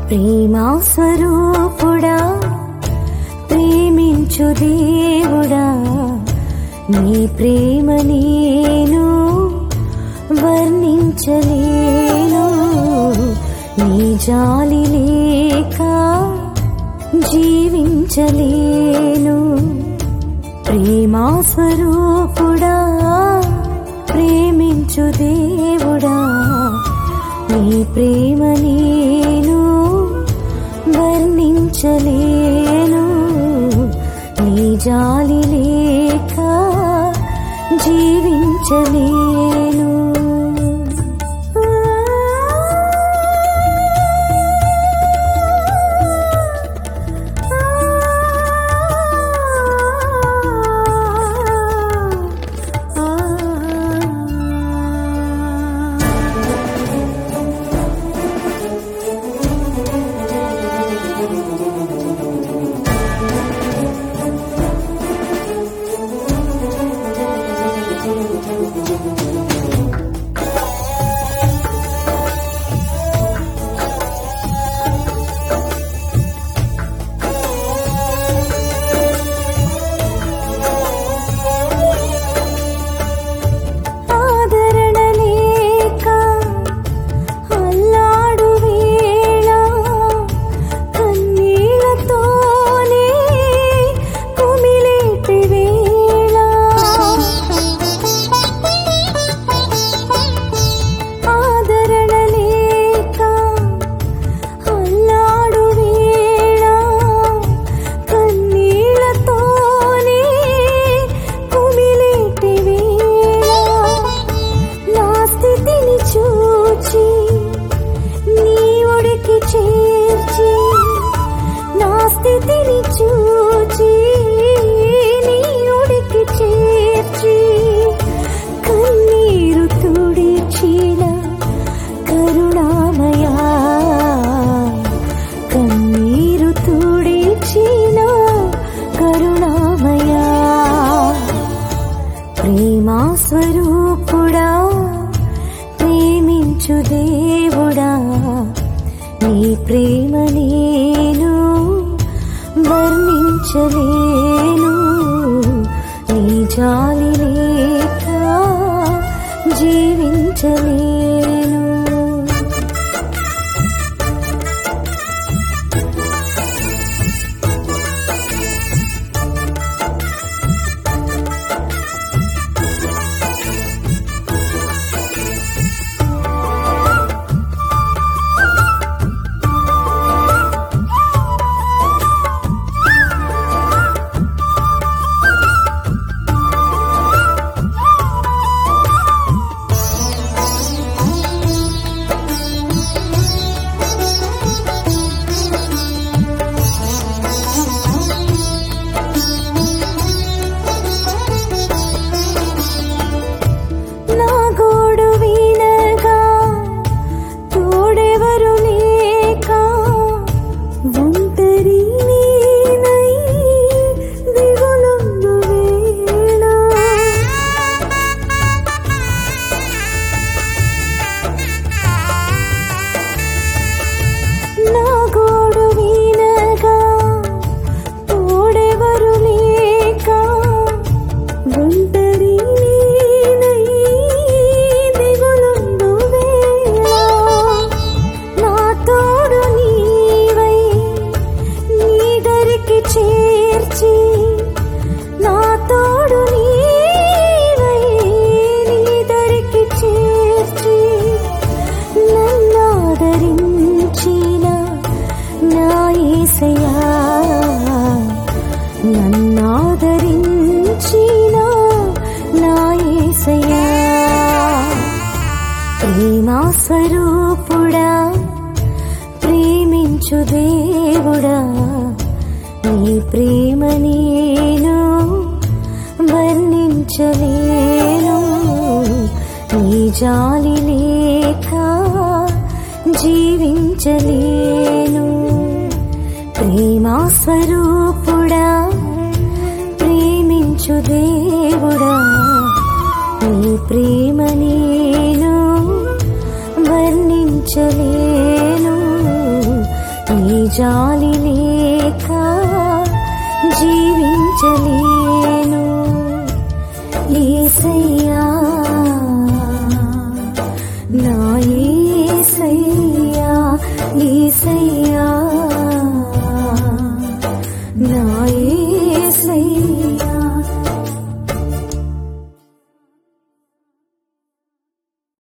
ప్రేమా స్వరూపుడా ప్రేమించు దేవుడా నీ ప్రేమ నేను వర్ణించలేను నీ జాలి లేక జీవించలేను ప్రేమా స్వరూపుడా ప్రేమించు దేవుడా నీ ప్రేమ నేను వర్ణించలేను నీ జాలి లేక జీవించలేను ఆదరణ లేక అల్లాడు వేళ కన్నీళ్లతోనే కుమిలేటి వేళ ఆదరణ లేక అల్లాడు వేళ కన్నీళ్లతోనే కుమిలేటి వేళ నా స్థితిని చూచి నీ ఒడికి చేర్చి నా స్థితిని చూచి నీ ఒడికి చేర్చి కన్నీరు తుడిచిన కరుణామయా కన్నీరు తుడిచిన కరుణామయా ప్రేమా స్వరూపుడా ప్రేమించు దేవుడా నీ ప్రేమ నేను వర్ణించలేను నీ జాలి లేక జీవించలేను నా గోడు వినగా తోడెవరు లేక ఒంటరి నేనై దిగులుందు వేళ నా గోడు వినగా తోడెవరు లేక ఒంటరి నేనై దిగులుందు వేళ నా తోడు నీవై నీదరికి చేర్చి నా తోడు నీవై నీదరికి చేర్చి నన్నాదరించిన నా యేసయ్యా నన్నాదరించిన నా యేసయ్యా ప్రేమా స్వరూపుడా ప్రేమించు దేవుడా నీ ప్రేమ నేను వర్ణించలేను నీ జాలి లేక జీవించలేను ప్రేమా స్వరూపుడా ప్రేమించు దేవుడా నీ ప్రేమ నేను వర్ణించలేను జాలి లేక జీవించలేను ఏసయ్యా నా ఏసయ్యా ఏసయ్యా